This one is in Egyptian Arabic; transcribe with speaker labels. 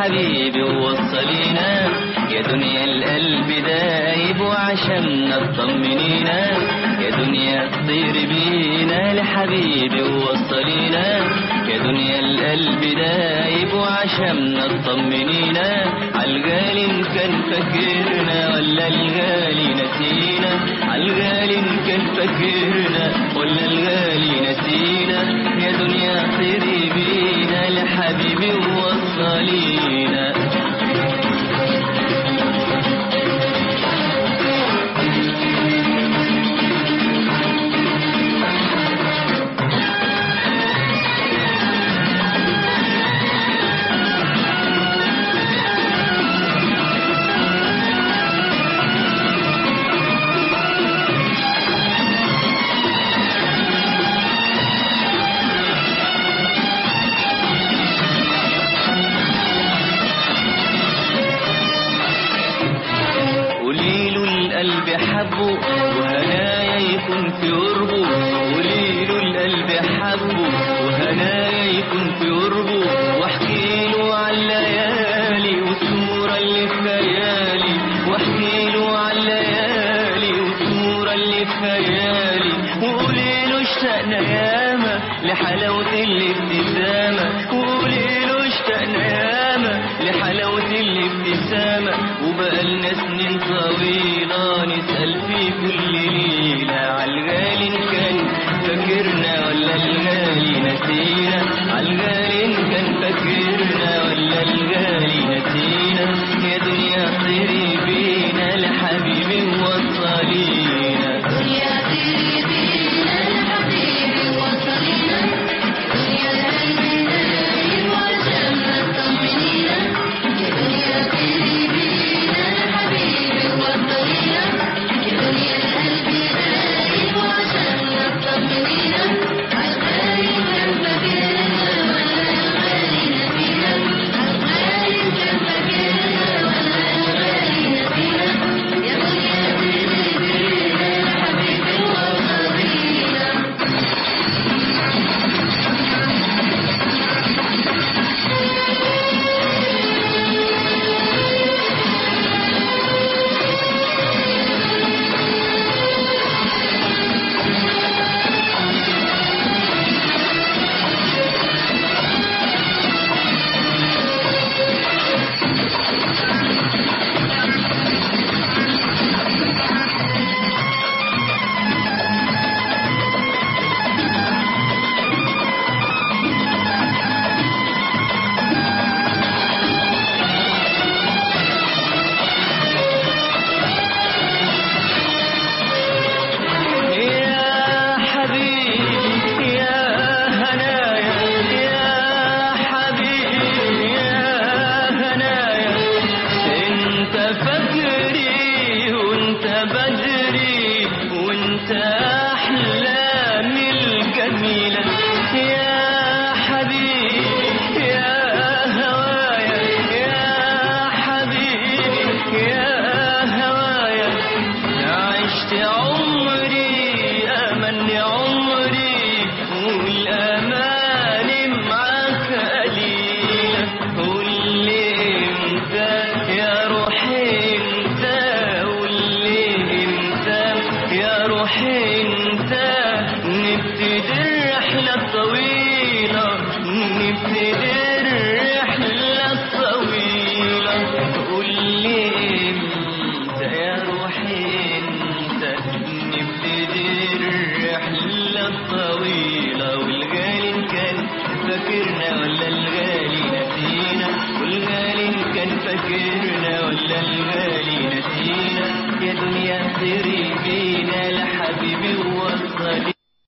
Speaker 1: حبيبي ووصلينا يا دنيا القلب دايب وعشمنا اطمنينا يا دنيا طير بينا لحبيبي ووصلينا يا دنيا القلب دايب وعشمنا اطمنينا عالغالي إن كان فاكرنا ولا الغالي نسينا عالغالي إن كان فاكرنا ولا الغالي نسينا يا دنيا طيري بينا لحبيبي ووصلينا قوليله القلب حبه وهنايا يكون في قربه قوليله القلب حبه وهنايا يكون في قربه واحكيله على الليالي والصورة اللي في خيالي واحكيله على الليالي والصورة اللي في خيالي وقوليله اشتقنا ياما لحلاوة الابتسامة وقوليله اشتقنا ياما لحلاوة الابتسامة وبقالنا سنين طويلة نسأل في كل ليلة عالغالي إن كان فاكرنا ولا الغالي نسينا عالغالي إن كان فاكرنا ولا الغالي نسينا يا دنيا طيري بينا لحبيبي وصلينا
Speaker 2: دنيا تيري بينا لحبيبي وصلينا دنيا القلب دايب وعشمنا اطمنينا يا دنيا تيري بينا لحبيبي وصلينا يا دنيا القلب دايب وعشمنا اطمنينا عالغالي كان فاكرنا ولا الغالي نسينا عالغالي كان فاكرنا ولا الغالي نسينا يا دنيا تيري بينا لحبيبي وصلينا
Speaker 1: يا حبيبي يا هنايا يا حبيبي يا هنايا انت فجري وانت بدري وانت احلامي الجميله يا حبيبي يا هوايا يا حبيبي يا هوايا عشت عمري أمني عمري والأمان معاك قليلة قول لي امتى يا روحي انت قول لي امتى يا روحي انت نبتدي الرحلة الطويلة نبتدي الرحلة الطويلة قول لي امتى يا روحي انت نبتدي الرحلة الطويلة والغالي إن كان فاكرنا ولا الغالي نسينا والغالي إن كان فاكرنا ولا الغالي نسينا يا دنيا سري بينا